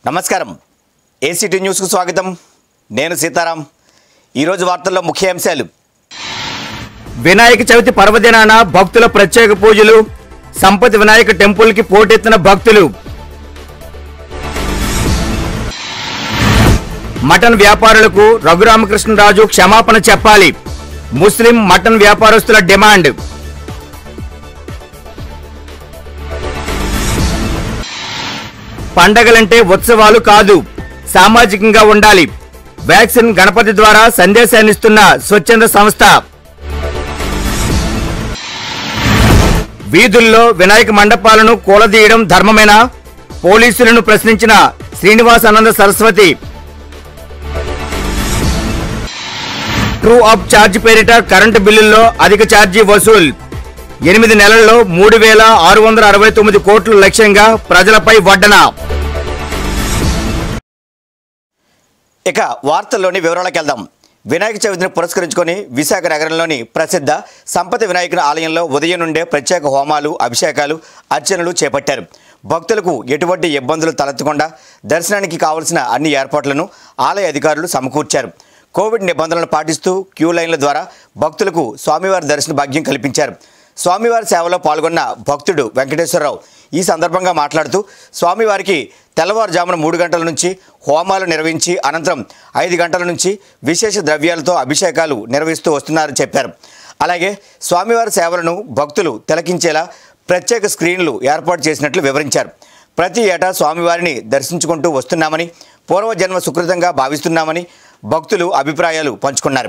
నమస్కారం ఏసీటీ న్యూస్కు స్వాగతం నేను సీతారాం ఈరోజు వార్తల్లో ముఖ్య అంశాలు వినాయక చవితి పర్వదినాన భక్తుల ప్రత్యేక పూజలు సంపతి వినాయక టెంపుల్కి పోటెత్తిన భక్తులు మటన్ వ్యాపారులకు రఘురామకృష్ణరాజు క్షమాపణ చెప్పాలి ముస్లిం మటన్ వ్యాపారస్తుల డిమాండ్ పండగలంటే ఉత్సవాలు కాదు సామాజికంగా ఉండాలి వ్యాక్సిన్ గణపతి ద్వారా సందేశాన్ని ఇస్తున్న స్వచ్ఛంద సంస్థ వీధుల్లో వినాయక మండపాలను కూలదీయడం ధర్మమేనా పోలీసులను ప్రశ్నించిన Srinivasananda Saraswati true up charge పేరిట కరెంటు బిల్లుల్లో అధిక ఛార్జీ వసూల్ ఎనిమిది నెలల్లో మూడు వేల ఆరు వందల అరవై తొమ్మిది కోట్ల లక్ష్యంగా ప్రజలపై వడ్డన ఇక వార్తల్లోని వివరాలకు వెళ్దాం వినాయక చవితిని పురస్కరించుకొని విశాఖ నగరంలోని ప్రసిద్ధ సంపతి వినాయకుని ఆలయంలో ఉదయం నుండే ప్రత్యేక హోమాలు అభిషేకాలు అర్చనలు చేపట్టారు భక్తులకు ఎటువంటి ఇబ్బందులు తలెత్తకుండా దర్శనానికి కావలసిన అన్ని ఏర్పాట్లను ఆలయ అధికారులు సమకూర్చారు కోవిడ్ నిబంధనలు పాటిస్తూ క్యూ లైన్ల ద్వారా భక్తులకు స్వామివారి దర్శన భాగ్యం కల్పించారు స్వామివారి సేవలో పాల్గొన్న భక్తుడు వెంకటేశ్వరరావు ఈ సందర్భంగా మాట్లాడుతూ స్వామివారికి తెల్లవారుజామున మూడు గంటల నుంచి హోమాలు నిర్వహించి అనంతరం ఐదు గంటల నుంచి విశేష ద్రవ్యాలతో అభిషేకాలు నిర్వహిస్తూ వస్తున్నారని చెప్పారు అలాగే స్వామివారి సేవలను భక్తులు తిలకించేలా ప్రత్యేక స్క్రీన్లు ఏర్పాటు చేసినట్లు వివరించారు ప్రతి ఏటా స్వామివారిని దర్శించుకుంటూ వస్తున్నామని పూర్వజన్మ సుకృతంగా భావిస్తున్నామని భక్తులు అభిప్రాయాలు పంచుకున్నారు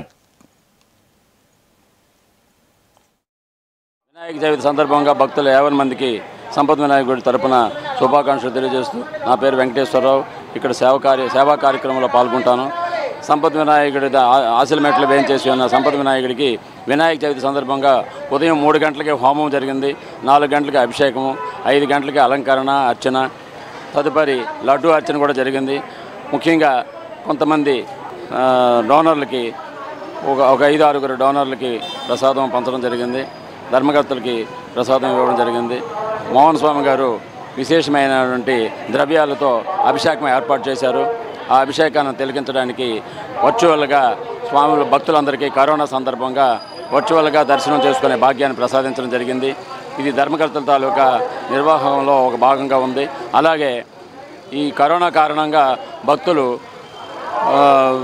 వినాయక చవితి సందర్భంగా భక్తులు యాభై మందికి సంపత్ వినాయకుడి తరపున శుభాకాంక్షలు తెలియజేస్తూ నా పేరు వెంకటేశ్వరరావు ఇక్కడ సేవ కార్య సేవా కార్యక్రమంలో పాల్గొంటాను సంపత్ వినాయకుడి ద- ఆ- ఆశల మెట్లు వేయించేసి ఉన్న సంపత్ వినాయకుడికి వినాయక చవితి సందర్భంగా ఉదయం మూడు గంటలకి హోమం జరిగింది నాలుగు గంటలకి అభిషేకము ఐదు గంటలకి అలంకరణ అర్చన తదుపరి లడ్డు అర్చన కూడా జరిగింది ముఖ్యంగా కొంతమంది ఆ, డోనర్లకి ఒక ఒక ఐదు ఆరుగురు డోనర్లకి ప్రసాదం పంచడం జరిగింది ధర్మకర్తలకి ప్రసాదం ఇవ్వడం జరిగింది మోహన్ స్వామి గారు విశేషమైనటువంటి ద్రవ్యాలతో అభిషేకం ఏర్పాటు చేశారు ఆ అభిషేకాన్ని తిలకించడానికి వర్చువల్గా స్వాములు భక్తులందరికీ కరోనా సందర్భంగా వర్చువల్గా దర్శనం చేసుకునే భాగ్యాన్ని ప్రసాదించడం జరిగింది ఇది ధర్మకర్తల తాలూకా నిర్వాహంలో ఒక భాగంగా ఉంది అలాగే ఈ కరోనా కారణంగా భక్తులు ఆ,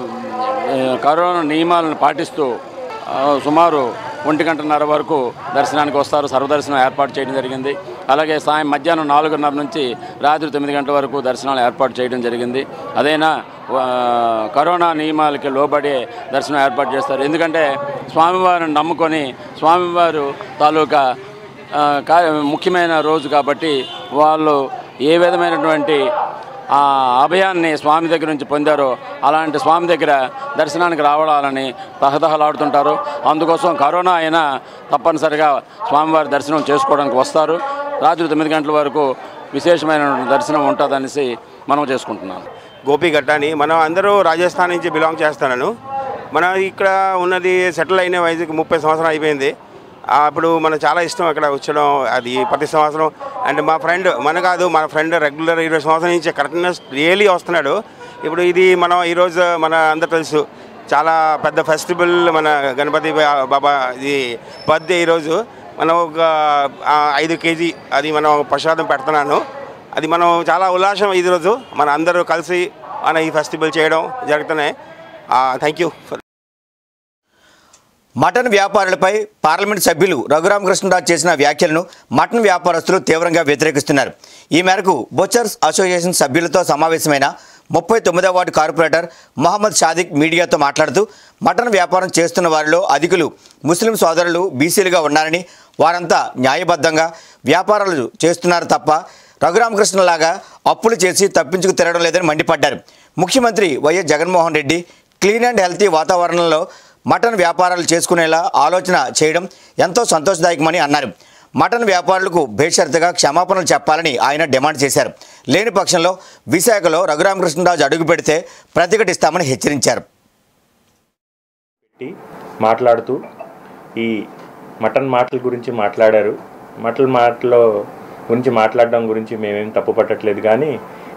కరోనా నియమాలను పాటిస్తూ ఆ, సుమారు ఒంటి గంటన్నర వరకు దర్శనానికి వస్తారు సర్వదర్శనం ఏర్పాటు చేయడం జరిగింది అలాగే సాయం మధ్యాహ్నం నాలుగున్నర నుంచి రాత్రి తొమ్మిది గంటల వరకు దర్శనాలు ఏర్పాటు చేయడం జరిగింది అదైనా ఆ, కరోనా నియమాలకి లోబడే దర్శనం ఏర్పాటు చేస్తారు ఎందుకంటే స్వామివారిని నమ్ముకొని స్వామివారు తాలూకా ఆ, కా- ముఖ్యమైన రోజు కాబట్టి వాళ్ళు ఏ విధమైనటువంటి ఆ అభయాన్ని స్వామి దగ్గర నుంచి పొందారో అలాంటి స్వామి దగ్గర దర్శనానికి రావాలని తహతహలాడుతుంటారు అందుకోసం కరోనా అయినా తప్పనిసరిగా స్వామివారి దర్శనం చేసుకోవడానికి వస్తారు రాత్రి తొమ్మిది గంటల వరకు విశేషమైన దర్శనం ఉంటుందనేసి మనం చేసుకుంటున్నాం గోపి గట్టాని మనం అందరూ రాజస్థాన్ నుంచి బిలాంగ్ చేస్తున్నాను మనం ఇక్కడ ఉన్నది సెటిల్ అయిన వయసుకి ముప్పై సంవత్సరం అయిపోయింది ఆ, అప్పుడు మనకు చాలా ఇష్టం అక్కడ వచ్చడం అది ప్రతి సంవత్సరం అండ్ మా ఫ్రెండ్ మన కాదు మన ఫ్రెండ్ రెగ్యులర్ ఇరవై సంవత్సరం నుంచి కరెక్ట్నెస్ రియలీ వస్తున్నాడు ఇప్పుడు ఇది మనం ఈరోజు మన అందరు తెలుసు చాలా పెద్ద ఫెస్టివల్ మన గణపతి బా- బాబా ఇది బర్త్డే ఈరోజు మనం ఒక ఆ, ఐదు కేజీ అది మనం ప్రసాదం పెడుతున్నాను అది మనం చాలా ఉల్లాసం ఈరోజు మన అందరూ కలిసి మన ఈ ఫెస్టివల్ చేయడం జరుగుతున్నాయి థ్యాంక్ యూ మటన్ వ్యాపారులపై పార్లమెంట్ సభ్యులు రఘురామకృష్ణరాజు చేసిన వ్యాఖ్యలను మటన్ వ్యాపారస్తులు తీవ్రంగా వ్యతిరేకిస్తున్నారు ఈ మేరకు బొచర్స్ అసోసియేషన్ సభ్యులతో సమావేశమైన ముప్పై తొమ్మిదవ వార్డు కార్పొరేటర్ మొహమ్మద్ షాదిక్ మీడియాతో మాట్లాడుతూ మటన్ వ్యాపారం చేస్తున్న వారిలో అధికులు ముస్లిం సోదరులు బీసీలుగా ఉన్నారని వారంతా న్యాయబద్ధంగా వ్యాపారాలు చేస్తున్నారు తప్ప రఘురామకృష్ణలాగా అప్పులు చేసి తప్పించుకు తిరగడం లేదని మండిపడ్డారు ముఖ్యమంత్రి YS Jaganmohan Reddy clean and healthy వాతావరణంలో మటన్ వ్యాపారాలు చేసుకునేలా ఆలోచన చేయడం ఎంతో సంతోషదాయకమని అన్నారు మటన్ వ్యాపారులకు బేషరతుగా క్షమాపణలు చెప్పాలని ఆయన డిమాండ్ చేశారు లేని పక్షంలో విశాఖలో రఘురామకృష్ణరాజు అడుగు పెడితే ప్రతిఘటిస్తామని హెచ్చరించారు పెట్టి మాట్లాడుతూ ఈ మటన్ మాటల గురించి మాట్లాడారు మటన్ మాటల గురించి మాట్లాడడం గురించి మేమేం తప్పు పట్టట్లేదు కానీ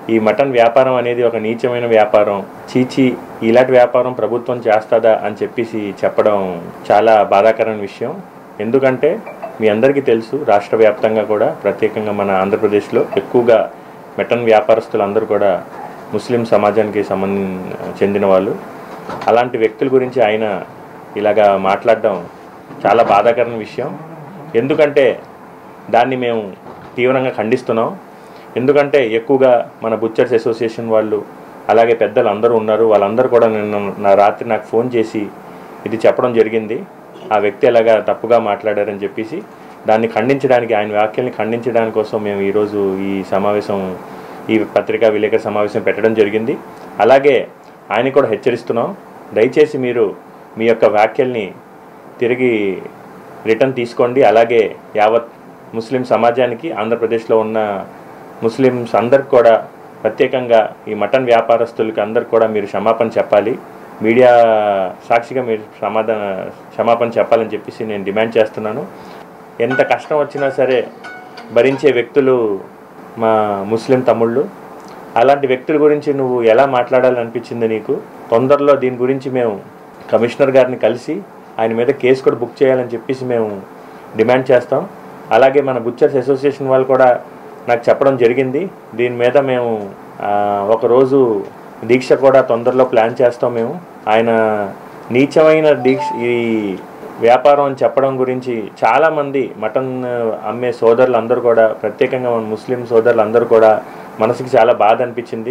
ఈ మటన్ వ్యాపారం అనేది ఒక నీచమైన వ్యాపారం చీచి ఇలాంటి వ్యాపారం ప్రభుత్వం చేస్తుందా అని చెప్పేసి చెప్పడం చాలా బాధాకరమైన విషయం ఎందుకంటే మీ అందరికీ తెలుసు రాష్ట్ర వ్యాప్తంగా కూడా ప్రత్యేకంగా మన ఆంధ్రప్రదేశ్లో ఎక్కువగా మటన్ వ్యాపారస్తులందరూ కూడా ముస్లిం సమాజానికి సంబంధ చెందిన వాళ్ళు అలాంటి వ్యక్తుల గురించి ఆయన ఇలాగా మాట్లాడడం చాలా బాధాకరమైన విషయం ఎందుకంటే దాన్ని మేము తీవ్రంగా ఖండిస్తున్నాం ఎందుకంటే ఎక్కువగా మన బుచ్చర్స్ అసోసియేషన్ వాళ్ళు అలాగే పెద్దలు అందరూ ఉన్నారు వాళ్ళందరూ కూడా నిన్న నా రాత్రి నాకు ఫోన్ చేసి ఇది చెప్పడం జరిగింది ఆ వ్యక్తి ఎలాగా తప్పుగా మాట్లాడారని చెప్పేసి దాన్ని ఖండించడానికి ఆయన వ్యాఖ్యల్ని ఖండించడానికి కోసం మేము ఈరోజు ఈ సమావేశం ఈ పత్రికా విలేకరు సమావేశం పెట్టడం జరిగింది అలాగే ఆయన కూడా హెచ్చరిస్తున్నాం దయచేసి మీరు మీ యొక్క వ్యాఖ్యల్ని తిరిగి రిటర్న్ తీసుకోండి అలాగే యావత్ ముస్లిం సమాజానికి ఆంధ్రప్రదేశ్లో ఉన్న ముస్లిమ్స్ అందరికి కూడా ప్రత్యేకంగా ఈ మటన్ వ్యాపారస్తులకి అందరికి కూడా మీరు క్షమాపణ చెప్పాలి మీడియా సాక్షిగా మీరు సమాధాన క్షమాపణ చెప్పాలని చెప్పేసి నేను డిమాండ్ చేస్తున్నాను ఎంత కష్టం వచ్చినా సరే భరించే వ్యక్తులు మా ముస్లిం తమ్ముళ్ళు అలాంటి వ్యక్తుల గురించి నువ్వు ఎలా మాట్లాడాలనిపించింది నీకు తొందరలో దీని గురించి మేము కమిషనర్ గారిని కలిసి ఆయన మీద కేసు కూడా బుక్ చేయాలని చెప్పేసి మేము డిమాండ్ చేస్తాం అలాగే మన బుచ్చర్స్ అసోసియేషన్ వాళ్ళు కూడా నాకు చెప్పడం జరిగింది దీని మీద మేము ఆ, ఒకరోజు దీక్ష కూడా తొందరలో ప్లాన్ చేస్తాం మేము ఆయన నీచమైన దీక్ష ఈ వ్యాపారం అని చెప్పడం గురించి చాలామంది మటన్ అమ్మే సోదరులు అందరూ కూడా ప్రత్యేకంగా మన ముస్లిం సోదరులు అందరూ కూడా మనసుకి చాలా బాధ అనిపించింది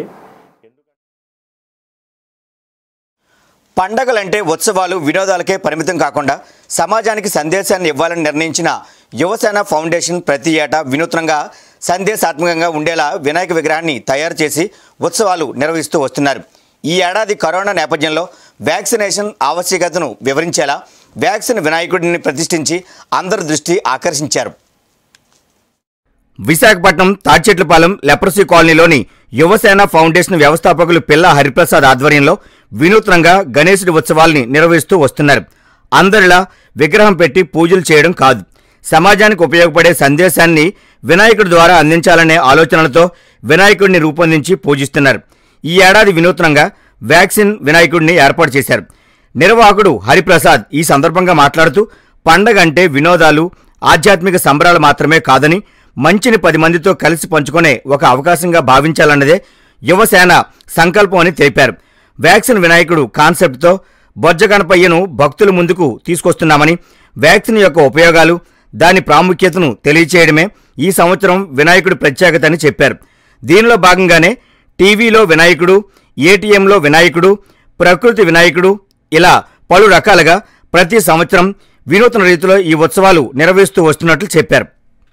పండగలంటే ఉత్సవాలు వినోదాలకే పరిమితం కాకుండా సమాజానికి సందేశాన్ని ఇవ్వాలని నిర్ణయించిన యువసేన ఫౌండేషన్ ప్రతి ఏటా వినూత్నంగా సందేశాత్మకంగా ఉండేలా వినాయక విగ్రహాన్ని తయారు చేసి ఉత్సవాలు నిర్వహిస్తూ వస్తున్నారు ఈ ఏడాది కరోనా నేపథ్యంలో వ్యాక్సినేషన్ ఆవశ్యకతను వివరించేలా వ్యాక్సిన్ వినాయకుడిని ప్రతిష్ఠించి అందరి దృష్టి ఆకర్షించారు విశాఖపట్నం తాడ్చెట్లపాలెం లెప్రసీ కాలనీలోని యువసేన ఫౌండేషన్ వ్యవస్థాపకులు పిల్ల హరిప్రసాద్ ఆధ్వర్యంలో వినూత్నంగా గణేశుడి ఉత్సవాల్ని నిర్వహిస్తూ వస్తున్నారు అందరిలా విగ్రహం పెట్టి పూజలు చేయడం కాదు సమాజానికి ఉపయోగపడే సందేశాన్ని వినాయకుడి ద్వారా అందించాలనే ఆలోచనలతో వినాయకుడిని రూపొందించి పూజిస్తున్నారు ఈ ఏడాది వినూత్నంగా వ్యాక్సిన్ వినాయకుడిని ఏర్పాటు చేశారు నిర్వాహకుడు హరిప్రసాద్ ఈ సందర్భంగా మాట్లాడుతూ పండగ అంటే వినోదాలు ఆధ్యాత్మిక సంబరాలు మాత్రమే కాదని మంచిని పది మందితో కలిసి పంచుకునే ఒక అవకాశంగా భావించాలన్నదే యువసేన సంకల్పం అని తెలిపారు వ్యాక్సిన్ వినాయకుడు కాన్సెప్ట్తో బొజ్జ గణపయ్యను భక్తుల ముందుకు తీసుకొస్తున్నామని వ్యాక్సిన్ యొక్క ఉపయోగాలు దాని ప్రాముఖ్యతను తెలియచేయడమే ఈ సంవత్సరం వినాయకుడి ప్రత్యేకత అని చెప్పారు దీనిలో భాగంగానే టీవీలో వినాయకుడు ఏటీఎంలో వినాయకుడు ప్రకృతి వినాయకుడు ఇలా పలు రకాలుగా ప్రతి సంవత్సరం వినూత్న రీతిలో ఈ ఉత్సవాలు నిర్వహిస్తూ వస్తున్నట్లు చెప్పారు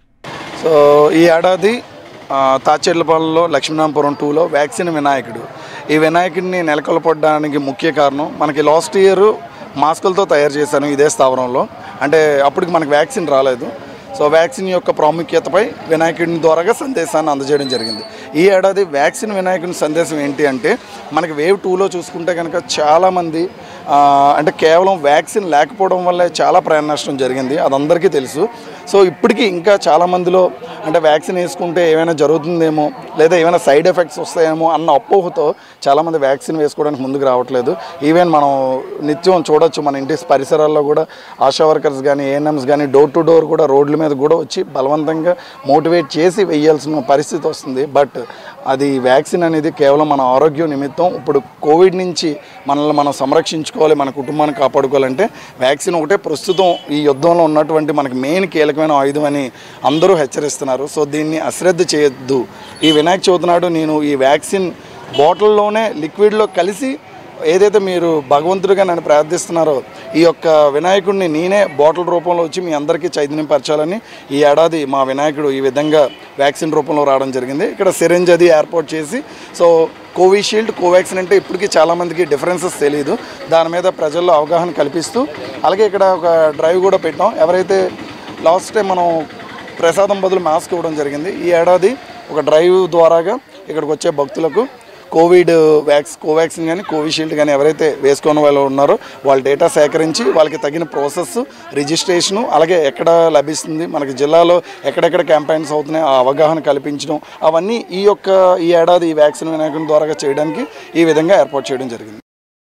సో ఈ ఏడాది ఆ, తాచేర్లపాలెంలో లక్ష్మీనామపురం టూలో వ్యాక్సిన్ వినాయకుడు ఈ వినాయకుడిని నెలకొల్పడానికి ముఖ్య కారణం మనకి లాస్ట్ ఇయర్ మాస్కులతో తయారు చేశాను ఇదే స్థావరంలో అంటే అప్పటికి మనకి వ్యాక్సిన్ రాలేదు సో వ్యాక్సిన్ యొక్క ప్రాముఖ్యతపై వినాయకుడిని ద్వారాగా సందేశాన్ని అందజేయడం జరిగింది ఈ ఏడాది వ్యాక్సిన్ వినాయకుని సందేశం ఏంటి అంటే మనకి వేవ్ టూలో చూసుకుంటే కనుక చాలామంది ఆ, అంటే కేవలం వ్యాక్సిన్ లేకపోవడం వల్లే చాలా ప్రాణ నష్టం జరిగింది అది అందరికీ తెలుసు సో ఇప్పటికీ ఇంకా చాలామందిలో అంటే వ్యాక్సిన్ వేసుకుంటే ఏమైనా జరుగుతుందేమో లేదా ఏమైనా సైడ్ ఎఫెక్ట్స్ వస్తాయేమో అన్న అపోహతో చాలామంది వ్యాక్సిన్ వేసుకోవడానికి ముందుకు రావట్లేదు ఈవెన్ మనం నిత్యం చూడొచ్చు మన ఇంటి పరిసరాల్లో కూడా ఆశా వర్కర్స్ కానీ ఏఎన్ఎంస్ కానీ డోర్ టు డోర్ కూడా రోడ్ల మీద కూడా వచ్చి బలవంతంగా మోటివేట్ చేసి వేయాల్సిన పరిస్థితి వస్తుంది బట్ అది వ్యాక్సిన్ అనేది కేవలం మన ఆరోగ్యం నిమిత్తం ఇప్పుడు కోవిడ్ నుంచి మనల్ని మనం సంరక్షించుకోవాలి మన కుటుంబాన్ని కాపాడుకోవాలంటే వ్యాక్సిన్ ఒకటే ప్రస్తుతం ఈ యుద్ధంలో ఉన్నటువంటి మనకి మెయిన్ కీలకమైన ఆయుధం అని అందరూ హెచ్చరిస్తున్నారు సో దీన్ని అశ్రద్ధ చేయొద్దు ఈ వినాయక చవితి నాడు నేను ఈ వ్యాక్సిన్ బాటిల్లోనే లిక్విడ్లో కలిసి ఏదైతే మీరు భగవంతుడిగా నన్ను ప్రార్థిస్తున్నారో ఈ యొక్క వినాయకుడిని నేనే బాటిల్ రూపంలో వచ్చి మీ అందరికీ చైతన్యపరచాలని ఈ ఏడాది మా వినాయకుడు ఈ విధంగా వ్యాక్సిన్ రూపంలో రావడం జరిగింది ఇక్కడ సిరింజ్ అది ఏర్పాటు చేసి సో కోవిషీల్డ్ కోవాక్సిన్ అంటే ఇప్పటికీ చాలామందికి డిఫరెన్సెస్ తెలియదు దాని మీద ప్రజల్లో అవగాహన కల్పిస్తూ అలాగే ఇక్కడ ఒక డ్రైవ్ కూడా పెట్టాం ఎవరైతే లాస్ట్ టైం మనం ప్రసాదం బదులు మాస్క్ ఇవ్వడం జరిగింది ఈ ఏడాది ఒక డ్రైవ్ ద్వారాగా ఇక్కడికి వచ్చే భక్తులకు కోవిడ్ వ్యాక్స్ కోవాక్సిన్ కానీ కోవిషీల్డ్ కానీ ఎవరైతే వేసుకున్న వాళ్ళు ఉన్నారో వాళ్ళ డేటా సేకరించి వాళ్ళకి తగిన ప్రాసెస్ రిజిస్ట్రేషను అలాగే ఎక్కడ లభిస్తుంది మనకి జిల్లాలో ఎక్కడెక్కడ క్యాంపెయిన్స్ అవుతున్నాయి ఆ అవగాహన కల్పించడం అవన్నీ ఈ యొక్క ఈ ఏడాది ఈ వ్యాక్సిన్ వినాయకుని ద్వారా చేయడానికి ఈ విధంగా ఏర్పాటు చేయడం జరిగింది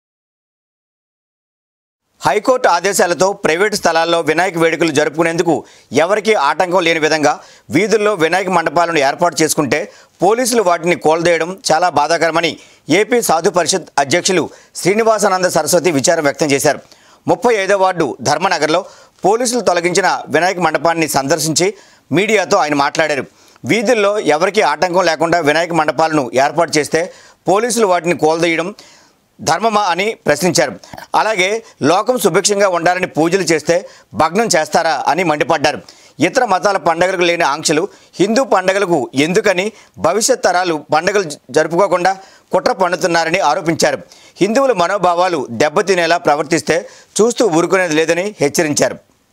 హైకోర్టు ఆదేశాలతో ప్రైవేటు స్థలాల్లో వినాయక వేడుకలు జరుపుకునేందుకు ఎవరికీ ఆటంకం లేని విధంగా వీధుల్లో వినాయక మండపాలను ఏర్పాటు చేసుకుంటే పోలీసులు వాటిని కోల్దేయడం చాలా బాధాకరమని ఏపీ సాధు పరిషత్ అధ్యక్షులు శ్రీనివాసానంద సరస్వతి విచారం వ్యక్తం చేశారు ముప్పై ఐదో వార్డు ధర్మనగర్లో పోలీసులు తొలగించిన వినాయక మండపాన్ని సందర్శించి మీడియాతో ఆయన మాట్లాడారు వీధుల్లో ఎవరికీ ఆటంకం లేకుండా వినాయక మండపాలను ఏర్పాటు చేస్తే పోలీసులు వాటిని కోల్దేయడం ధర్మమా అని ప్రశ్నించారు అలాగే లోకం సుభిక్షంగా ఉండాలని పూజలు చేస్తే భగ్నం చేస్తారా అని మండిపడ్డారు ఇతర మతాల పండగలకు లేని ఆంక్షలు హిందూ పండగలకు ఎందుకని భవిష్యత్ తరాలు పండగలు జ- జరుపుకోకుండా కుట్ర పన్నుతున్నారని ఆరోపించారు హిందువుల మనోభావాలు దెబ్బతినేలా ప్రవర్తిస్తే చూస్తూ ఊరుకునేది లేదని హెచ్చరించారు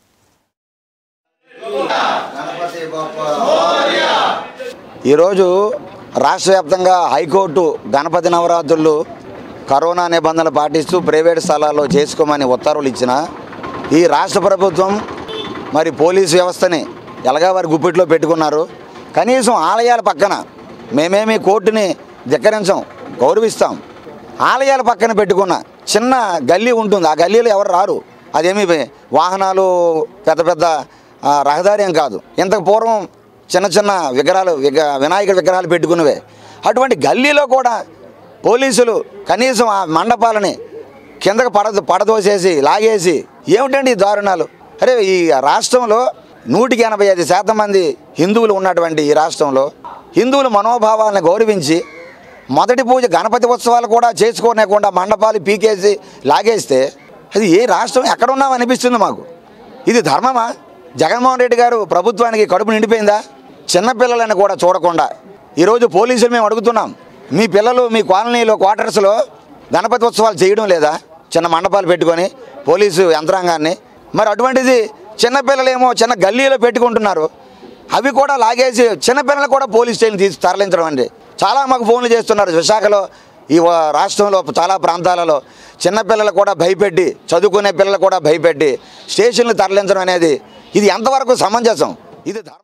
ఈరోజు రాష్ట్ర వ్యాప్తంగా హైకోర్టు గణపతి నవరాత్రులు కరోనా నిబంధనలు పాటిస్తూ ప్రైవేట్ స్థలాల్లో చేసుకోమని ఉత్తర్వులు ఇచ్చిన ఈ రాష్ట్ర ప్రభుత్వం మరి పోలీసు వ్యవస్థని ఎలాగా వారి గుప్పిట్లో పెట్టుకున్నారు కనీసం ఆలయాల పక్కన మేమేమి కోర్టుని ధిక్కరించాం గౌరవిస్తాం ఆలయాల పక్కన పెట్టుకున్న చిన్న గల్లీ ఉంటుంది ఆ గల్లీలో ఎవరు రారు అదేమి వాహనాలు పెద్ద పెద్ద ఆ, రహదారి ఏం కాదు ఇంతకు పూర్వం చిన్న చిన్న విగ్రహాలు విగ వినాయకుడి విగ్రహాలు పెట్టుకున్నవే అటువంటి గల్లీలో కూడా పోలీసులు కనీసం ఆ మండపాలని కిందకు పడ పడదోసేసి లాగేసి ఏమిటండి ఈ దారుణాలు అరే ఈ రాష్ట్రంలో నూటికి ఎనభై ఐదు శాతం మంది హిందువులు ఉన్నటువంటి ఈ రాష్ట్రంలో హిందువుల మనోభావాలను గౌరవించి మొదటి పూజ గణపతి ఉత్సవాలు కూడా చేసుకోలేకుండా మండపాలు పీకేసి లాగేస్తే అది ఏ రాష్ట్రం ఎక్కడ ఉన్నాం అనిపిస్తుంది మాకు ఇది ధర్మమా జగన్మోహన్ రెడ్డి గారు ప్రభుత్వానికి కడుపు నిండిపోయిందా చిన్నపిల్లలని కూడా చూడకుండా ఈరోజు పోలీసులు మేము అడుగుతున్నాం మీ పిల్లలు మీ కాలనీలో క్వార్టర్స్లో గణపతి ఉత్సవాలు చేయడం లేదా చిన్న మండపాలు పెట్టుకొని పోలీసు యంత్రాంగాన్ని మరి అటువంటిది చిన్నపిల్లలేమో చిన్న గల్లీలో పెట్టుకుంటున్నారు అవి కూడా లాగేసి చిన్నపిల్లలు కూడా పోలీస్ స్టేషన్ తీసి తరలించడం అండి చాలా మాకు ఫోన్లు చేస్తున్నారు విశాఖలో ఈ వ- రాష్ట్రంలో చాలా ప్రాంతాలలో చిన్నపిల్లలు కూడా భయపెట్టి చదువుకునే పిల్లలు కూడా భయపెట్టి స్టేషన్లు తరలించడం అనేది ఇది ఎంతవరకు సమంజసం ఇది ధర్మం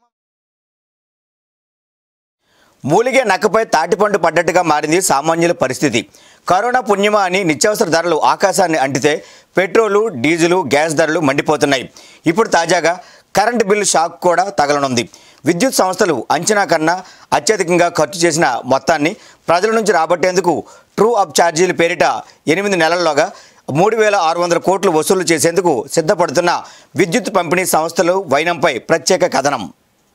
మూలిగే నక్కపై తాటిపండు పడ్డట్టుగా మారింది సామాన్యుల పరిస్థితి కరోనా పుణ్యమా అని నిత్యావసర ధరలు ఆకాశాన్ని అంటితే పెట్రోలు డీజిలు గ్యాస్ ధరలు మండిపోతున్నాయి ఇప్పుడు తాజాగా కరెంటు బిల్లు షాక్ కూడా తగలనుంది విద్యుత్ సంస్థలు అంచనా కన్నా అత్యధికంగా ఖర్చు చేసిన మొత్తాన్ని ప్రజల నుంచి రాబట్టేందుకు ట్రూ అప్ ఛార్జీల పేరిట ఎనిమిది నెలల్లోగా మూడు వేల ఆరు వందల కోట్లు వసూలు చేసేందుకు సిద్ధపడుతున్న విద్యుత్ పంపిణీ సంస్థలు వైనంపై ప్రత్యేక కథనం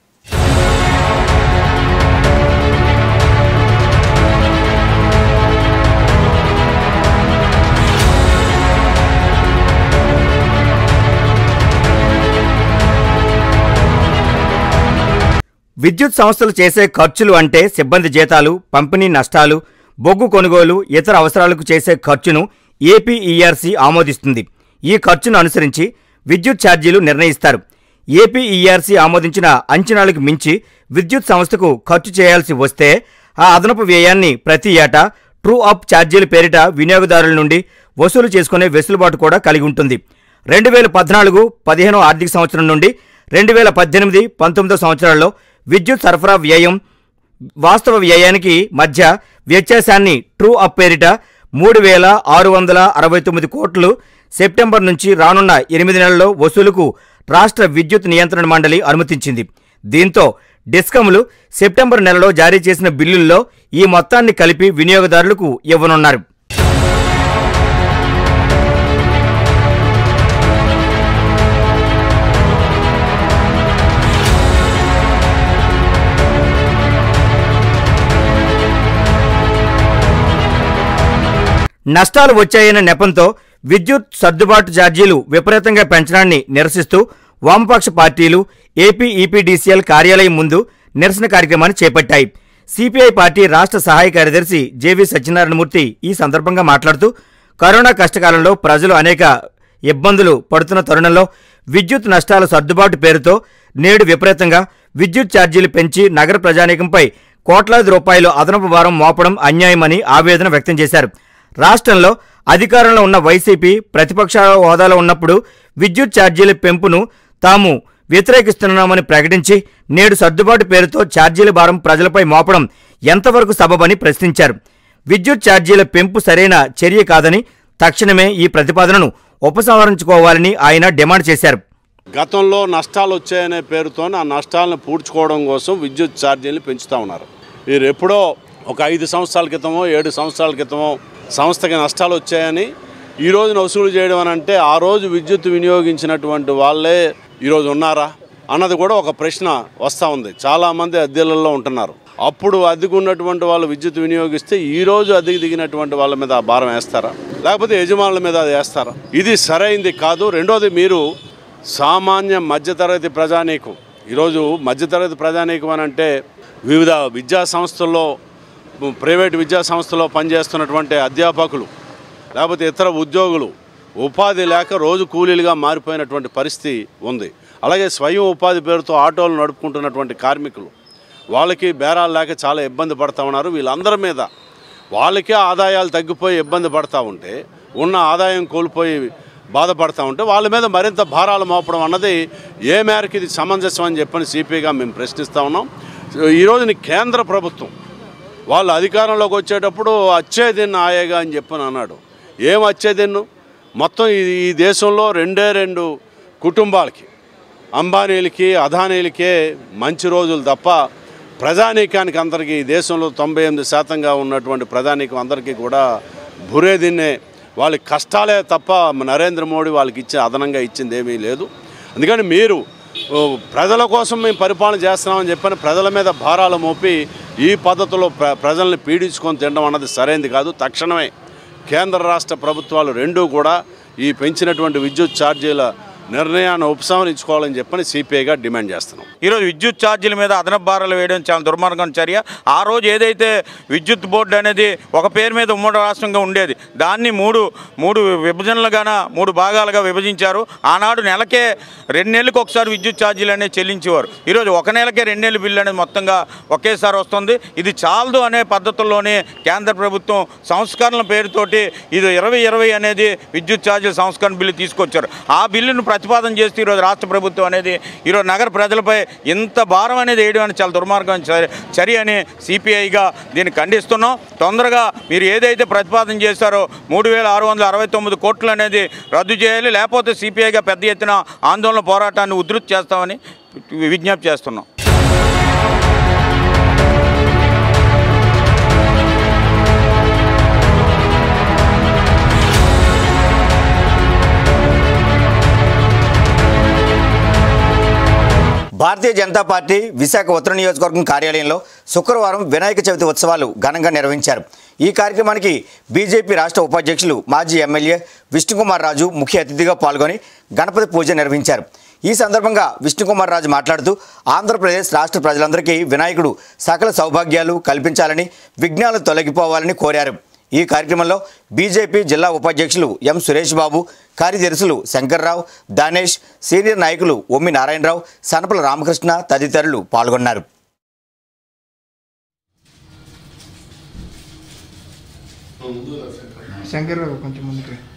విద్యుత్ సంస్థలు చేసే ఖర్చులు అంటే సిబ్బంది జీతాలు పంపిణీ నష్టాలు బొగ్గు కొనుగోలు ఇతర అవసరాలకు చేసే ఖర్చును ఏపీఈఆర్సీ ఆమోదిస్తుంది ఈ ఖర్చును అనుసరించి విద్యుత్ ఛార్జీలు నిర్ణయిస్తారు ఏపీఈఆర్సీ ఆమోదించిన అంచనాలకు మించి విద్యుత్ సంస్థకు ఖర్చు చేయాల్సి వస్తే ఆ అదనపు వ్యయాన్ని ప్రతి ఏటా ట్రూ అప్ ఛార్జీల పేరిట వినియోగదారుల నుండి వసూలు చేసుకునే వెసులుబాటు కూడా కలిగి ఉంటుంది రెండు వేల పద్నాలుగు పదిహేనో ఆర్థిక సంవత్సరం నుండి రెండు వేల పద్దెనిమిది పంతొమ్మిదో సంవత్సరాల్లో విద్యుత్ సరఫరా వ్యయం వాస్తవ వ్యయానికి మధ్య వ్యత్యాసాన్ని ట్రూ అప్ పేరిట మూడు వేల ఆరు వందల అరవై తొమ్మిది కోట్లు సెప్టెంబర్ నుంచి రానున్న ఎనిమిది నెలల్లో వసూలుకు రాష్ట్ర విద్యుత్ నియంత్రణ మండలి అనుమతించింది దీంతో డిస్కంలు సెప్టెంబర్ నెలలో జారీ చేసిన బిల్లుల్లో ఈ మొత్తాన్ని కలిపి వినియోగదారులకు ఇవ్వనున్నారు నష్టాలు వచ్చాయన్న నెపంతో విద్యుత్ సర్దుబాటు ఛార్జీలు విపరీతంగా పెంచడాన్ని నిరసిస్తూ వామపక్ష పార్టీలు ఏపీ ఈపీడీసీఎల్ కార్యాలయం ముందు నిరసన కార్యక్రమాన్ని చేపట్టాయి సిపిఐ పార్టీ రాష్ట్ర సహాయ కార్యదర్శి జేవి సత్యనారాయణమూర్తి ఈ సందర్భంగా మాట్లాడుతూ కరోనా కష్టకాలంలో ప్రజలు అనేక ఇబ్బందులు పడుతున్న తరుణంలో విద్యుత్ నష్టాల సర్దుబాటు పేరుతో నేడు విపరీతంగా విద్యుత్ ఛార్జీలు పెంచి నగర ప్రజానీకంపై కోట్లాది రూపాయలు అదనపు భారం మోపడం అన్యాయమని ఆవేదన వ్యక్తం చేశారు రాష్ట్రంలో అధికారంలో ఉన్న వైసీపీ ప్రతిపక్ష హోదాలో ఉన్నప్పుడు విద్యుత్ ఛార్జీల పెంపును తాము వ్యతిరేకిస్తున్నామని ప్రకటించి నేడు సర్దుబాటు పేరుతో ఛార్జీల భారం ప్రజలపై మోపడం ఎంతవరకు సబబని ప్రశ్నించారు విద్యుత్ ఛార్జీల పెంపు సరైన చర్య కాదని తక్షణమే ఈ ప్రతిపాదనను ఉపసంహరించుకోవాలని ఆయన డిమాండ్ చేశారు గతంలో నష్టాలు వచ్చాయనే పేరుతో ఆ నష్టాలను పూడ్చుకోవడం కోసం విద్యుత్ ఛార్జీలు పెంచుతూ ఉన్నారు వీరు ఎప్పుడో ఒక ఐదు సంవత్సరాల క్రితమో ఏడు సంవత్సరాల క్రితమో సంస్థకి నష్టాలు వచ్చాయని ఈ రోజున వసూలు చేయడం అని అంటే ఆ రోజు విద్యుత్ వినియోగించినటువంటి వాళ్ళే ఈరోజు ఉన్నారా అన్నది కూడా ఒక ప్రశ్న వస్తూ ఉంది చాలామంది అద్దెలలో ఉంటున్నారు అప్పుడు అద్దెకు ఉన్నటువంటి వాళ్ళు విద్యుత్ వినియోగిస్తే ఈ రోజు అద్దెకి దిగినటువంటి వాళ్ళ మీద ఆ భారం వేస్తారా లేకపోతే యజమానుల మీద అది వేస్తారా ఇది సరైంది కాదు రెండోది మీరు సామాన్య మధ్యతరగతి ప్రజానీకం ఈరోజు మధ్యతరగతి ప్రజానీకం అని అంటే వివిధ విద్యా సంస్థల్లో ప్రైవేట్ విద్యా సంస్థలో పనిచేస్తున్నటువంటి అధ్యాపకులు లేకపోతే ఇతర ఉద్యోగులు ఉపాధి లేక రోజు కూలీలుగా మారిపోయినటువంటి పరిస్థితి ఉంది అలాగే స్వయం ఉపాధి పేరుతో ఆటోలు నడుపుకుంటున్నటువంటి కార్మికులు వాళ్ళకి బేరాలు లేక చాలా ఇబ్బంది పడతా ఉన్నారు వీళ్ళందరి మీద వాళ్ళకే ఆదాయాలు తగ్గిపోయి ఇబ్బంది పడతా ఉంటే ఉన్న ఆదాయం కోల్పోయి బాధపడతా ఉంటే వాళ్ళ మీద మరింత భారాలు మోపడం అన్నది ఏ మేరకు ఇది సమంజసం అని చెప్పని సిపిగా మేము ప్రశ్నిస్తూ ఉన్నాం ఈరోజు కేంద్ర ప్రభుత్వం వాళ్ళు అధికారంలోకి వచ్చేటప్పుడు అచ్చేదిన్ను ఆయేగా అని చెప్పని అన్నాడు ఏం అచ్చేదిన్ను మొత్తం ఈ ఈ దేశంలో రెండే రెండు కుటుంబాలకి అంబానీలకి అదానీలకే మంచి రోజులు తప్ప ప్రజానీకానికి అందరికీ ఈ దేశంలో తొంభై ఎనిమిది శాతంగా ఉన్నటువంటి ప్రజానీకం అందరికీ కూడా బురేదిన్నే వాళ్ళ కష్టాలే తప్ప నరేంద్ర మోడీ వాళ్ళకి ఇచ్చే అదనంగా ఇచ్చింది ఏమీ లేదు అందుకని మీరు ఓ, ప్రజల కోసం మేము పరిపాలన చేస్తున్నామని చెప్పని ప్రజల మీద భారాలు మోపి ఈ పద్ధతిలో ప్ర ప్రజల్ని పీడించుకొని తినడం అన్నది సరైనది కాదు తక్షణమే కేంద్ర రాష్ట్ర ప్రభుత్వాలు రెండూ కూడా ఈ పెంచినటువంటి విద్యుత్ ఛార్జీల నిర్ణయాన్ని ఉపసంహరించుకోవాలని చెప్పని సిపిఐగా డిమాండ్ చేస్తున్నాం ఈరోజు విద్యుత్ ఛార్జీల మీద అదనపు భారాలు వేయడం చాలా దుర్మార్గం చర్య ఆ రోజు ఏదైతే విద్యుత్ బోర్డు అనేది ఒక పేరు మీద ఉమ్మడి రాష్ట్రంగా ఉండేది దాన్ని మూడు మూడు విభజనలుగాన మూడు భాగాలుగా విభజించారు ఆనాడు నెలకే రెండు నెలలకు ఒకసారి విద్యుత్ ఛార్జీలు అనేది చెల్లించేవారు ఈరోజు ఒక నెలకే రెండు నెలల బిల్లు అనేది మొత్తంగా ఒకేసారి వస్తుంది ఇది చాలదు అనే పద్ధతుల్లోనే కేంద్ర ప్రభుత్వం సంస్కరణల పేరుతోటి ఇది ఇరవై ఇరవై అనేది విద్యుత్ ఛార్జీల సంస్కరణ బిల్లు తీసుకొచ్చారు ఆ బిల్లును ప్రతిపాదన చేస్తూ ఈరోజు రాష్ట్ర ప్రభుత్వం అనేది ఈరోజు నగర ప్రజలపై ఇంత భారం అనేది వేయడం అనేది చాలా దుర్మార్గం చర్య- చర్య అని సిపిఐగా దీన్ని ఖండిస్తున్నాం తొందరగా మీరు ఏదైతే ప్రతిపాదన చేశారో మూడు వేల ఆరు వందల అరవై తొమ్మిది కోట్లు అనేది రద్దు చేయాలి లేకపోతే సిపిఐగా పెద్ద ఎత్తున ఆందోళన పోరాటాన్ని ఉధృతి చేస్తామని విజ్ఞప్తి చేస్తున్నాం భారతీయ జనతా పార్టీ విశాఖ ఉత్తర నియోజకవర్గం కార్యాలయంలో శుక్రవారం వినాయక చవితి ఉత్సవాలు ఘనంగా నిర్వహించారు ఈ కార్యక్రమానికి బీజేపీ రాష్ట్ర ఉపాధ్యక్షులు మాజీ ఎమ్మెల్యే విష్ణుకుమార్ రాజు ముఖ్య అతిథిగా పాల్గొని గణపతి పూజ నిర్వహించారు ఈ సందర్భంగా విష్ణుకుమార్ రాజు మాట్లాడుతూ ఆంధ్రప్రదేశ్ రాష్ట్ర ప్రజలందరికీ వినాయకుడు సకల సౌభాగ్యాలు కల్పించాలని విఘ్నాలు తొలగిపోవాలని కోరారు ఈ కార్యక్రమంలో బీజేపీ జిల్లా ఉపాధ్యక్షులు ఎం సురేష్ బాబు కార్యదర్శులు శంకర్రావు దానేష్ సీనియర్ నాయకులు ఒమ్మి నారాయణరావు సనపల రామకృష్ణ తదితరులు పాల్గొన్నారు శంకర్ బాబు కొంచెం ముందుకు రా.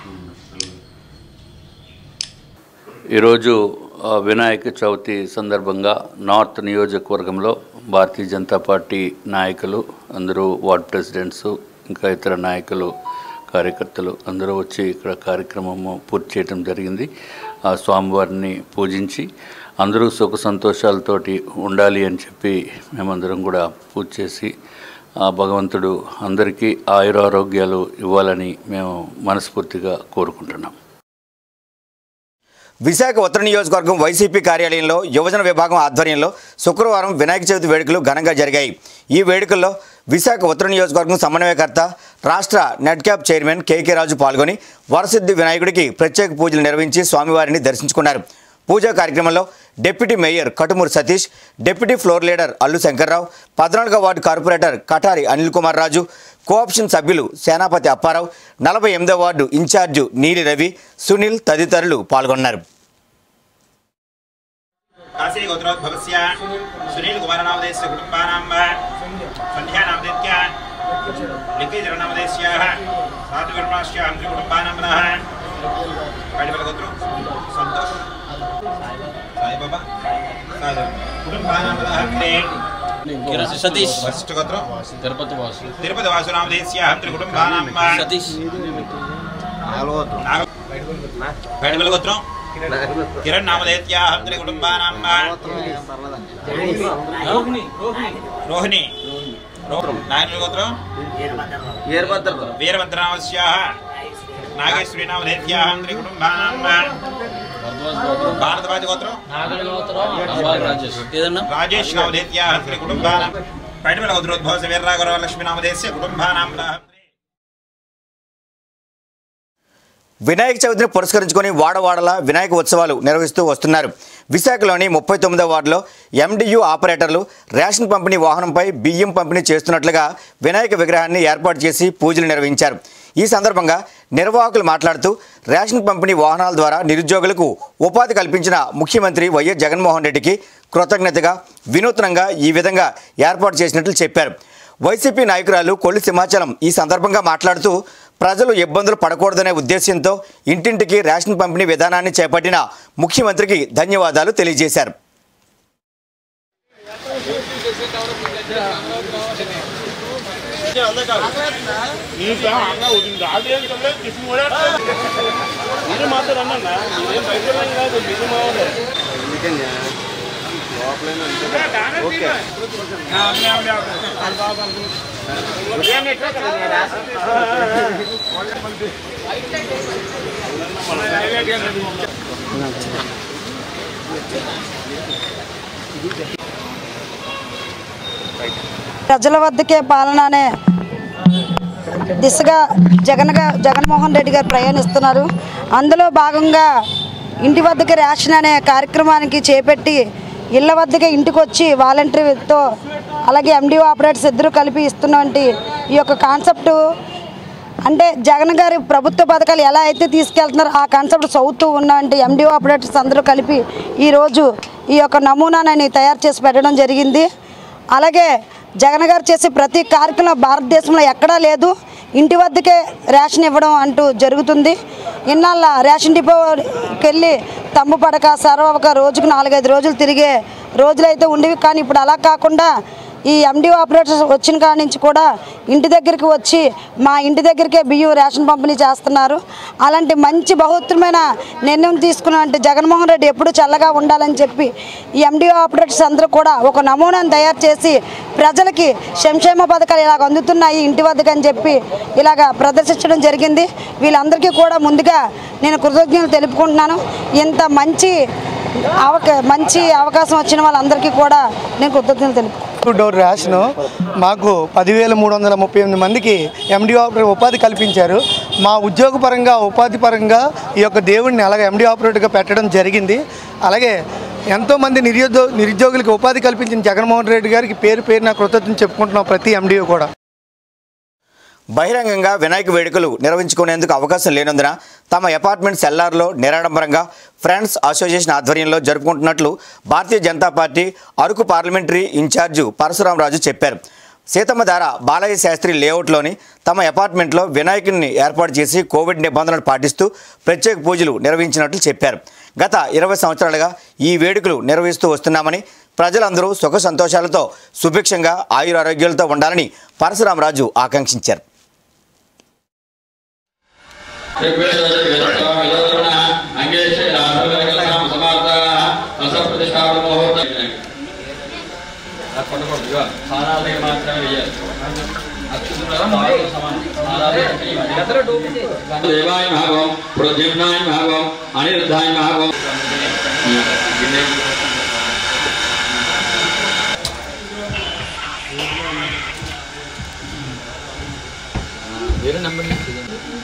ఈరోజు ఆ, వినాయక చవితి సందర్భంగా నార్త్ నియోజకవర్గంలో భారతీయ జనతా పార్టీ నాయకులు అందరూ వార్డ్ ప్రెసిడెంట్స్ ఇంకా ఇతర నాయకులు కార్యకర్తలు అందరూ వచ్చి ఇక్కడ కార్యక్రమము పూర్తి చేయడం జరిగింది ఆ స్వామివారిని పూజించి అందరూ సుఖ సంతోషాలతోటి ఉండాలి అని చెప్పి మేమందరం కూడా పూజ చేసి ఆ భగవంతుడు అందరికీ ఆయురారోగ్యాలు ఇవ్వాలని మేము మనస్ఫూర్తిగా కోరుకుంటున్నాం విశాఖ ఉత్తర నియోజకవర్గం వైసీపీ కార్యాలయంలో యువజన విభాగం ఆధ్వర్యంలో శుక్రవారం వినాయక చవితి వేడుకలు ఘనంగా జరిగాయి ఈ వేడుకల్లో విశాఖ ఉత్తర నియోజకవర్గం సమన్వయకర్త రాష్ట్ర net cap chairman KK Raju పాల్గొని వరసిద్ధి వినాయకుడికి ప్రత్యేక పూజలు నిర్వహించి స్వామివారిని దర్శించుకున్నారు పూజా కార్యక్రమంలో deputy mayor Katumuri Satish deputy floor leader Allu Shankar Rao పద్నాలుగో ward corporator Katari Anil Kumar Raju cooption సభ్యులు సేనాపతి అప్పారావు నలభై ఎనిమిదో వార్డు ఇన్ఛార్జు నీలి రవి సునీల్ తదితరులు పాల్గొన్నారు काशी गोत्रोद्भवस्य सुनील कुमार नामदेस्य कुटुम्बानां सन्ध्या नामदेत्य लिखिजर नामदेस्याः साधुवर्मास्याः कुटुम्बानां पुनः कडिबल गोत्रो संतोष साई बाबा साधु कुटुम्बानां पुनः क्ले सतीश वशिष्ठ गोत्रो తిరుపతి వాసు తిరుపతి వాసు నామదేస్యాः కుటుంబానాం సతీష్ కడిబల గోత్రం కిరణ్ నామదేత్యాः కుటుంబానాం రోహిణి నాయన గోత్రం వీరభద్రనామస్యాः నాగేశ్వరి నామధేత్యాः కుటుంబానాం భారద్వాజ గోత్రం రాజేష్ ఏదన్నా రాజేష్ నామధేత్యాः కుటుంబానాం పైడిమల గోత్రోద్భవ వీరరాఘవరావు లక్ష్మీ నామధేస్య కుటుంబానాం వినాయక చవితిని పురస్కరించుకొని వాడవాడల వినాయక ఉత్సవాలు నిర్వహిస్తూ వస్తున్నారు విశాఖలోని ముప్పై తొమ్మిదవ వార్డులో ఎండియు ఆపరేటర్లు రేషన్ పంపిణీ వాహనంపై బియ్యం పంపిణీ చేస్తున్నట్లుగా వినాయక విగ్రహాన్ని ఏర్పాటు చేసి పూజలు నిర్వహించారు ఈ సందర్భంగా నిర్వాహకులు మాట్లాడుతూ రేషన్ పంపిణీ వాహనాల ద్వారా నిరుద్యోగులకు ఉపాధి కల్పించిన ముఖ్యమంత్రి వైఎస్ జగన్మోహన్ రెడ్డికి కృతజ్ఞతగా వినూత్నంగా ఈ విధంగా ఏర్పాటు చేసినట్లు చెప్పారు వైసీపీ నాయకురాలు కొల్లి సింహాచలం ఈ సందర్భంగా మాట్లాడుతూ ప్రజలు ఇబ్బందులు పడకూడదనే ఉద్దేశంతో ఇంటింటికి రేషన్ పంపిణీ విధానాన్ని చేపట్టిన ముఖ్యమంత్రికి ధన్యవాదాలు తెలియజేశారు ప్రజల వద్దకే పాలన అనే దిశగా జగన్ గా జగన్మోహన్ రెడ్డి గారు ప్రయాణిస్తున్నారు అందులో భాగంగా ఇంటి వద్దకే రేషన్ అనే కార్యక్రమానికి చేపట్టి ఇళ్ళ వద్దకే ఇంటికి వచ్చి వాలంటీర్తో అలాగే ఎండిఓ ఆపరేటర్స్ ఇద్దరు కలిపి ఇస్తున్నటువంటి ఈ యొక్క కాన్సెప్ట్ అంటే జగన్ గారి ప్రభుత్వ పథకాలు ఎలా అయితే తీసుకెళ్తున్నారో ఆ కాన్సెప్ట్ చదువుతూ ఉన్నటువంటి ఎండిఓ ఆపరేటర్స్ అందరూ కలిపి ఈరోజు ఈ యొక్క నమూనాని తయారు చేసి పెట్టడం జరిగింది అలాగే జగన్ గారు చేసే ప్రతి కార్యక్రమం భారతదేశంలో ఎక్కడా లేదు ఇంటి వద్దకే రేషన్ ఇవ్వడం అంటూ జరుగుతుంది ఇన్నాళ్ళ రేషన్ డిపోకి వెళ్ళి తమ్ము పడక సర్వక రోజుకు నాలుగైదు రోజులు తిరిగే రోజులైతే ఉండేవి కానీ ఇప్పుడు అలా కాకుండా ఈ ఎండి ఆపరేటర్స్ వచ్చిన కాడి నుంచి కూడా ఇంటి దగ్గరికి వచ్చి మా ఇంటి దగ్గరికే బియ్యం రేషన్ పంపిణీ చేస్తున్నారు అలాంటి మంచి బహుత్తరమైన నిర్ణయం తీసుకున్న అంటే జగన్మోహన్ రెడ్డి ఎప్పుడూ చల్లగా ఉండాలని చెప్పి ఈ ఎండిఓ ఆపరేటర్స్ అందరూ కూడా ఒక నమూనాను తయారు చేసి ప్రజలకి సంక్షేమ పథకాలు ఇలాగ అందుతున్నాయి ఇంటి వద్దకు అని చెప్పి ఇలాగ ప్రదర్శించడం జరిగింది వీళ్ళందరికీ కూడా ముందుగా నేను కృతజ్ఞతలు తెలుపుకుంటున్నాను ఇంత మంచి అవక మంచి అవకాశం వచ్చిన వాళ్ళందరికీ కూడా నేను కృతజ్ఞతలు తెలుపు డోర్ డోర్ రేషన్ మాకు పదివేల మూడు వందల ముప్పై ఎనిమిది మందికి ఎండి ఆపరేటర్ ఉపాధి కల్పించారు మా ఉద్యోగపరంగా ఉపాధి పరంగా ఈ యొక్క దేవుడిని అలాగే ఎండి ఆపరేటర్గా పెట్టడం జరిగింది అలాగే ఎంతోమంది నిరుద్యోగ నిరుద్యోగులకు ఉపాధి కల్పించిన జగన్మోహన్ రెడ్డి గారికి పేరు పేరు నా కృతజ్ఞత చెప్పుకుంటున్నాం ప్రతి ఎండిఓ కూడా బహిరంగంగా వినాయక వేడుకలు నిర్వహించుకునేందుకు అవకాశం లేనందున తమ అపార్ట్మెంట్ సెల్లార్లో నిరాడంబరంగా ఫ్రెండ్స్ అసోసియేషన్ ఆధ్వర్యంలో జరుపుకుంటున్నట్లు భారతీయ జనతా పార్టీ అరకు పార్లమెంటరీ ఇన్ఛార్జు పరశురామరాజు చెప్పారు సీతమ్మధార బాలయ్య శాస్త్రి లేఅవుట్లోని తమ అపార్ట్మెంట్లో వినాయకుడిని ఏర్పాటు చేసి కోవిడ్ నిబంధనలు పాటిస్తూ ప్రత్యేక పూజలు నిర్వహించినట్లు చెప్పారు గత ఇరవై సంవత్సరాలుగా ఈ వేడుకలు నిర్వహిస్తూ వస్తున్నామని ప్రజలందరూ సుఖ సంతోషాలతో సుభిక్షంగా ఆయురారోగ్యాలతో ఉండాలని పరశురామరాజు ఆకాంక్షించారు దేవాయ భాగం ప్రద్యుమ్నాయ భాగం అనిరుద్ధాయ భాగం వేరే నెంబర్ నుంచి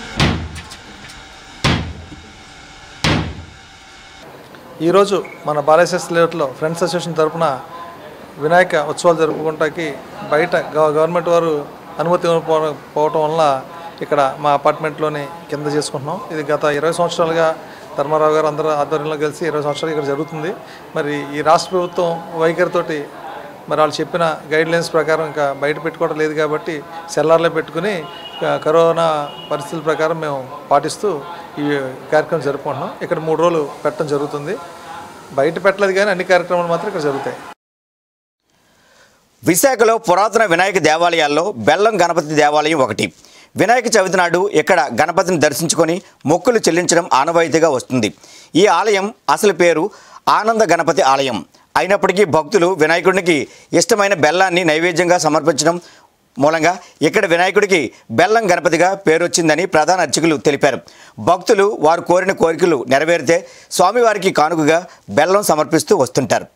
ఈరోజు మన బాలయసెస్ లేఅవుట్లో ఫ్రెండ్స్ అసోసియేషన్ తరపున వినాయక ఉత్సవాలు జరుపుకోవడానికి బయట గవ- గవర్నమెంట్ వారు అనుమతి ఇవ్వకపోవడం పోవటం వల్ల ఇక్కడ మా అపార్ట్మెంట్లోనే కింద చేసుకుంటున్నాం ఇది గత ఇరవై సంవత్సరాలుగా ధర్మారావు గారు అందరూ ఆధ్వర్యంలో కలిసి ఇరవై సంవత్సరాలు ఇక్కడ జరుగుతుంది మరి ఈ రాష్ట్ర ప్రభుత్వం వైఖరితోటి మరి వాళ్ళు చెప్పిన గైడ్ లైన్స్ ప్రకారం ఇంకా బయట పెట్టుకోవడం లేదు కాబట్టి సెల్లార్లో పెట్టుకుని ఆ, కరోనా పరిస్థితుల ప్రకారం మేము పాటిస్తూ ఈ కార్యక్రమం జరుపుకుంటున్నాం ఇక్కడ మూడు రోజులు పెట్టడం జరుగుతుంది బయట పెట్టలేదు కానీ అన్ని కార్యక్రమాలు మాత్రం ఇక్కడ జరుగుతాయి విశాఖలో పురాతన వినాయక దేవాలయాల్లో బెల్లం గణపతి దేవాలయం ఒకటి వినాయక చవితి నాడు ఇక్కడ గణపతిని దర్శించుకొని మొక్కులు చెల్లించడం ఆనవాయితీగా వస్తుంది ఈ ఆలయం అసలు పేరు ఆనంద గణపతి ఆలయం అయినప్పటికీ భక్తులు వినాయకుడికి ఇష్టమైన బెల్లాన్ని నైవేద్యంగా సమర్పించడం మూలంగా ఇక్కడ వినాయకుడికి బెల్లం గణపతిగా పేరొచ్చిందని ప్రధాన అర్చకులు తెలిపారు భక్తులు వారు కోరిన కోరికలు నెరవేరితే స్వామివారికి కానుకగా బెల్లం సమర్పిస్తూ వస్తుంటారు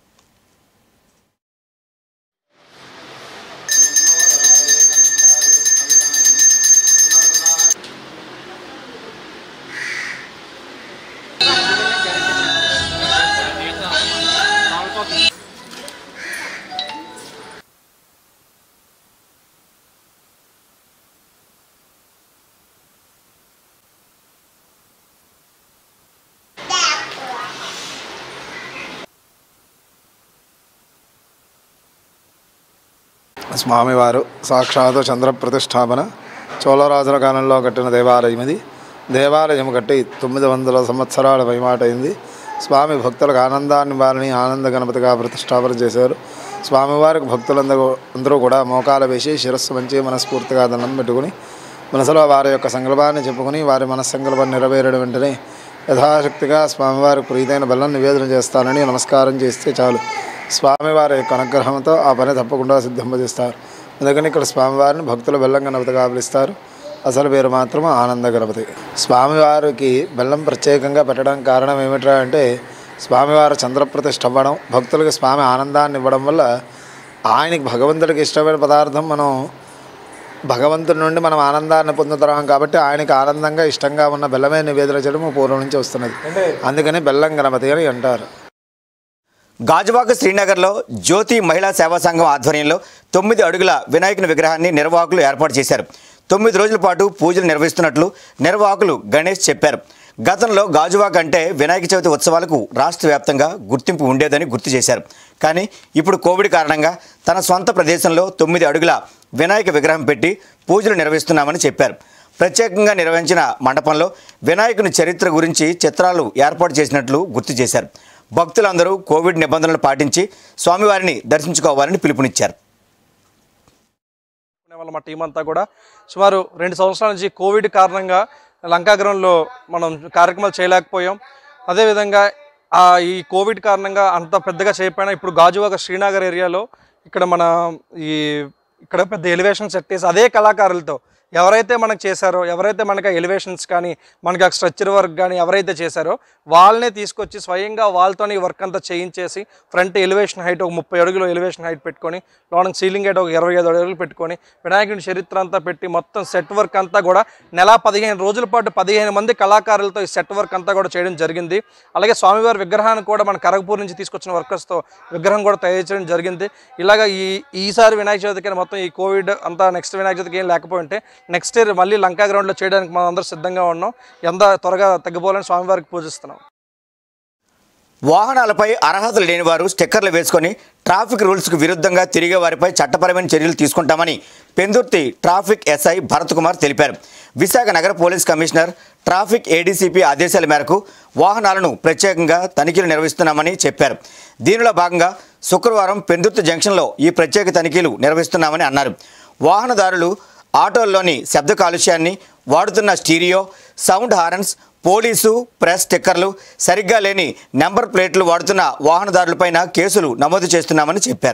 స్వామివారు సాక్షాత్ చంద్ర ప్రతిష్టాపన చోళరాజుల కాలంలో కట్టిన దేవాలయం ఇది దేవాలయం కట్టి తొమ్మిది వందల సంవత్సరాల పైమాట అయింది స్వామి భక్తులకు ఆనందాన్ని వారిని ఆనంద గణపతిగా ప్రతిష్టాపన చేశారు స్వామివారికి భక్తులందరూ అందరూ కూడా మోకాల వేసి శిరస్సు మంచి మనస్ఫూర్తిగా దండం పెట్టుకుని మనసులో వారి యొక్క సంకల్పాన్ని చెప్పుకొని వారి మనస్సంకల్పం నెరవేరడం వెంటనే యథాశక్తిగా స్వామివారికి ప్రీతైన బెల్లం నివేదన చేస్తానని నమస్కారం చేస్తే చాలు స్వామివారి యొక్క అనుగ్రహంతో ఆ పని తప్పకుండా సిద్ధింపజేస్తారు అందుకని ఇక్కడ స్వామివారిని భక్తులు బెల్లం గణపతిగా పిలుస్తారు అసలు పేరు మాత్రం ఆనంద గణపతి స్వామివారికి బెల్లం ప్రత్యేకంగా పెట్టడం కారణం ఏమిట్రా అంటే స్వామివారు చంద్రప్రతిష్ఠ అవ్వడం భక్తులకు స్వామి ఆనందాన్ని ఇవ్వడం వల్ల ఆయనకి భగవంతుడికి ఇష్టమైన పదార్థం మనం భగవంతుడి నుండి మనం ఆనందాన్ని పొందుతున్నాం కాబట్టి ఆయనకి ఆనందంగా ఇష్టంగా ఉన్న బెల్లమే నివేదన చేయడం పూర్వం నుంచి వస్తున్నది అందుకని బెల్లం గణపతి అని అంటారు గాజువాక శ్రీనగర్లో జ్యోతి మహిళా సేవా సంఘం ఆధ్వర్యంలో తొమ్మిది అడుగుల వినాయకుని విగ్రహాన్ని నిర్వాహకులు ఏర్పాటు చేశారు తొమ్మిది రోజుల పాటు పూజలు నిర్వహిస్తున్నట్లు నిర్వాహకులు గణేష్ చెప్పారు గతంలో గాజువాక అంటే వినాయక చవితి ఉత్సవాలకు రాష్ట్ర వ్యాప్తంగా గుర్తింపు ఉండేదని గుర్తు చేశారు కానీ ఇప్పుడు కోవిడ్ కారణంగా తన సొంత ప్రదేశంలో తొమ్మిది అడుగుల వినాయక విగ్రహం పెట్టి పూజలు నిర్వహిస్తున్నామని చెప్పారు ప్రత్యేకంగా నిర్వహించిన మండపంలో వినాయకుని చరిత్ర గురించి చిత్రాలు ఏర్పాటు చేసినట్లు గుర్తు చేశారు భక్తులందరూ కోవిడ్ నిబంధనలు పాటించి స్వామివారిని దర్శించుకోవాలని పిలుపునిచ్చారు వల్ల మా టీం అంతా కూడా సుమారు రెండు సంవత్సరాల నుంచి కోవిడ్ కారణంగా లంకాగ్రహంలో మనం కార్యక్రమాలు చేయలేకపోయాం అదేవిధంగా ఆ ఈ కోవిడ్ కారణంగా అంత పెద్దగా చేయకపోయినా ఇప్పుడు గాజువాక శ్రీనగర్ ఏరియాలో ఇక్కడ మన ఈ ఇక్కడ పెద్ద ఎలివేషన్ సెట్ చేసి అదే కళాకారులతో ఎవరైతే మనకు చేశారో ఎవరైతే మనకి ఎలివేషన్స్ కానీ మనకి ఆ స్ట్రక్చర్ వర్క్ కానీ ఎవరైతే చేశారో వాళ్ళనే తీసుకొచ్చి స్వయంగా వాళ్ళతోనే ఈ వర్క్ అంతా చేయించేసి ఫ్రంట్ ఎలివేషన్ హైట్ ఒక ముప్పై అడుగులు ఎలివేషన్ హైట్ పెట్టుకొని లోన సీలింగ్ హైట్ ఒక ఇరవై ఐదు అడుగులు పెట్టుకొని వినాయకుడి చరిత్ర అంతా పెట్టి మొత్తం సెట్ వర్క్ అంతా కూడా నెల పదిహేను రోజుల పాటు పదిహేను మంది కళాకారులతో ఈ సెట్ వర్క్ అంతా కూడా చేయడం జరిగింది అలాగే స్వామివారి విగ్రహాన్ని కూడా మన కరగపూర్ నుంచి తీసుకొచ్చిన వర్కర్స్తో విగ్రహం కూడా తయారు చేయడం జరిగింది ఇలాగ ఈ ఈసారి వినాయక చవితికి మొత్తం ఈ కోవిడ్ అంతా నెక్స్ట్ వినాయక చవితికి ఏం లేకపోయింటే నెక్స్ట్ ఇయర్ మళ్ళీ లంకా గ్రౌండ్లో చేయడానికి మనం అందరూ సిద్ధంగా ఉన్నాం ఎంత త్వరగా తగ్గిపోవాలని స్వామివారికి పూజిస్తున్నాం వాహనాలపై అర్హతలు లేని వారు స్టిక్కర్లు వేసుకొని ట్రాఫిక్ రూల్స్కు విరుద్ధంగా తిరిగే వారిపై చట్టపరమైన చర్యలు తీసుకుంటామని పెందుర్తి ట్రాఫిక్ ఎస్ఐ భరత్ కుమార్ తెలిపారు విశాఖ నగర పోలీస్ కమిషనర్ ట్రాఫిక్ ఏడీసీపీ ఆదేశాల మేరకు వాహనాలను ప్రత్యేకంగా తనిఖీలు నిర్వహిస్తున్నామని చెప్పారు దీనిలో భాగంగా శుక్రవారం పెందుర్తి జంక్షన్లో ఈ ప్రత్యేక తనిఖీలు నిర్వహిస్తున్నామని అన్నారు వాహనదారులు ఆటోల్లోని శబ్ద కాలుష్యాన్ని వాడుతున్న stereo sound horns police press స్టిక్కర్లు సరిగ్గా లేని నెంబర్ ప్లేట్లు వాడుతున్న వాహనదారులపైన కేసులు నమోదు చేస్తున్నామని చెప్పారు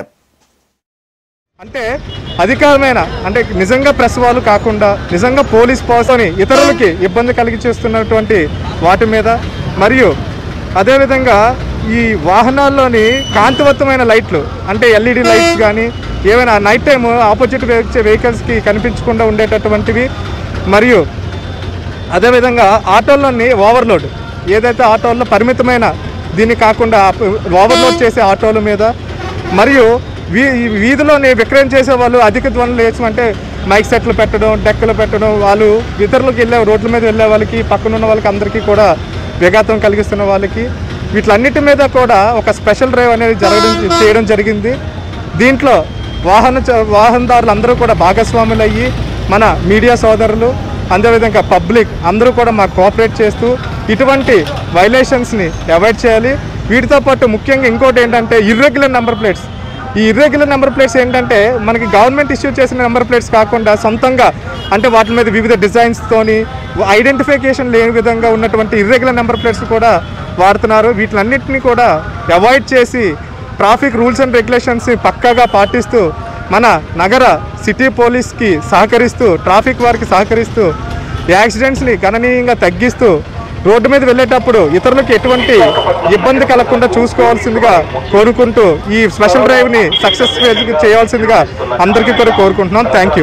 అంటే అధికారమైన అంటే నిజంగా ప్రెస్ వాళ్ళు కాకుండా నిజంగా పోలీస్ పవర్స్ని ఇతరులకి ఇబ్బంది కలిగి చేస్తున్నటువంటి వాటి మీద మరియు అదేవిధంగా ఈ వాహనాల్లోని కాంతివంతమైన లైట్లు అంటే ఎల్ఈడి లైట్స్ కానీ ఏమైనా నైట్ టైం ఆపోజిట్ వచ్చే వెహికల్స్కి కనిపించకుండా ఉండేటటువంటివి మరియు అదేవిధంగా ఆటోల్లోని ఓవర్లోడ్ ఏదైతే ఆటోల్లో పరిమితమైన దీన్ని కాకుండా ఓవర్లోడ్ చేసే ఆటోల మీద మరియు వీ ఈ వీధిలోని విక్రయం చేసే వాళ్ళు అధిక ధ్వనులు వేసమంటే మైక్ సెట్లు పెట్టడం డెక్కలు పెట్టడం వాళ్ళు ఇతరులకు వెళ్ళే రోడ్ల మీద వెళ్ళే వాళ్ళకి పక్కన ఉన్న వాళ్ళకి అందరికీ కూడా విఘాతం కలిగిస్తున్న వాళ్ళకి వీటిలన్నిటి మీద కూడా ఒక స్పెషల్ డ్రైవ్ అనేది జరగడం చేయడం జరిగింది దీంట్లో వాహన చ- వాహనదారులు అందరూ కూడా భాగస్వాములు అయ్యి మన మీడియా సోదరులు అదేవిధంగా పబ్లిక్ అందరూ కూడా మాకు కోఆపరేట్ చేస్తూ ఇటువంటి వైలేషన్స్ని అవాయిడ్ చేయాలి వీటితో పాటు ముఖ్యంగా ఇంకోటి ఏంటంటే ఇర్రెగ్యులర్ నెంబర్ ప్లేట్స్ ఈ ఇర్రెగ్యులర్ నెంబర్ ప్లేట్స్ ఏంటంటే మనకి గవర్నమెంట్ ఇష్యూ చేసిన నెంబర్ ప్లేట్స్ కాకుండా సొంతంగా అంటే వాటి మీద వివిధ డిజైన్స్తోని ఐడెంటిఫికేషన్ లేని విధంగా ఉన్నటువంటి ఇర్రెగ్యులర్ నెంబర్ ప్లేట్స్ కూడా వాడుతున్నారు వీటిలన్నింటినీ కూడా అవాయిడ్ చేసి ట్రాఫిక్ రూల్స్ అండ్ రెగ్యులేషన్స్ పక్కాగా పాటిస్తూ మన నగర సిటీ పోలీస్కి సహకరిస్తూ ట్రాఫిక్ వారికి సహకరిస్తూ యాక్సిడెంట్స్ని గణనీయంగా తగ్గిస్తూ రోడ్డు మీద వెళ్ళేటప్పుడు ఇతరులకు ఎటువంటి ఇబ్బంది కలగకుండా చూసుకోవాల్సిందిగా కోరుకుంటూ ఈ స్పెషల్ డ్రైవ్ని సక్సెస్ చేయాల్సిందిగా అందరికీ కూడా కోరుకుంటున్నాం థ్యాంక్ యూ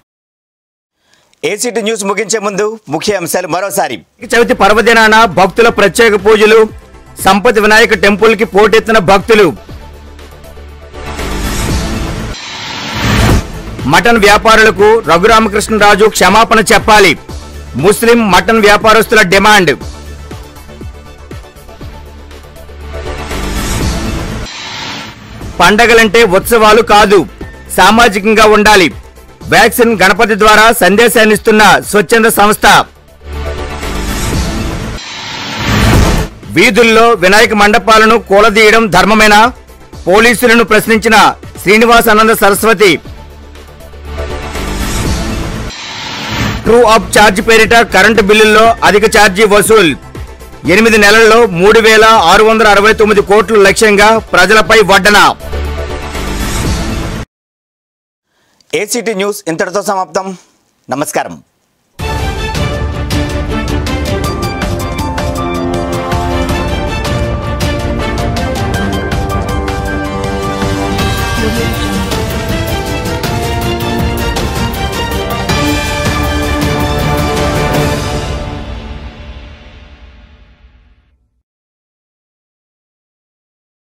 ఏసీటీ న్యూస్ ముగించే ముందు ముఖ్య అంశాలు మరోసారి చవితి పర్వదినాన భక్తుల ప్రత్యేక పూజలు సంపతి వినాయక టెంపుల్ కి పోటెత్తిన భక్తులు మటన్ వ్యాపారులకు రఘురామకృష్ణరాజు క్షమాపణ చెప్పాలి ముస్లిం మటన్ వ్యాపారస్తుల డిమాండ్ పండగలంటే ఉత్సవాలు కాదు సామాజికంగా ఉండాలి వ్యాక్సిన్ గణపతి ద్వారా సందేశాన్ని ఇస్తున్న స్వచ్ఛంద సంస్థ వీధుల్లో వినాయక మండపాలను కూలదీయడం ధర్మమేనా పోలీసులను ప్రశ్నించిన Srinivasananda Saraswati true up charge పేరిట కరెంటు బిల్లుల్లో అధిక ఛార్జీ వసూల్ ఎనిమిది నెలల్లో మూడు వేల ఆరు వందల అరవై తొమ్మిది కోట్ల లక్ష్యంగా ప్రజలపై వడ్డన ఏసీటీ న్యూస్ ఇంతటితో సమాప్తం నమస్కారం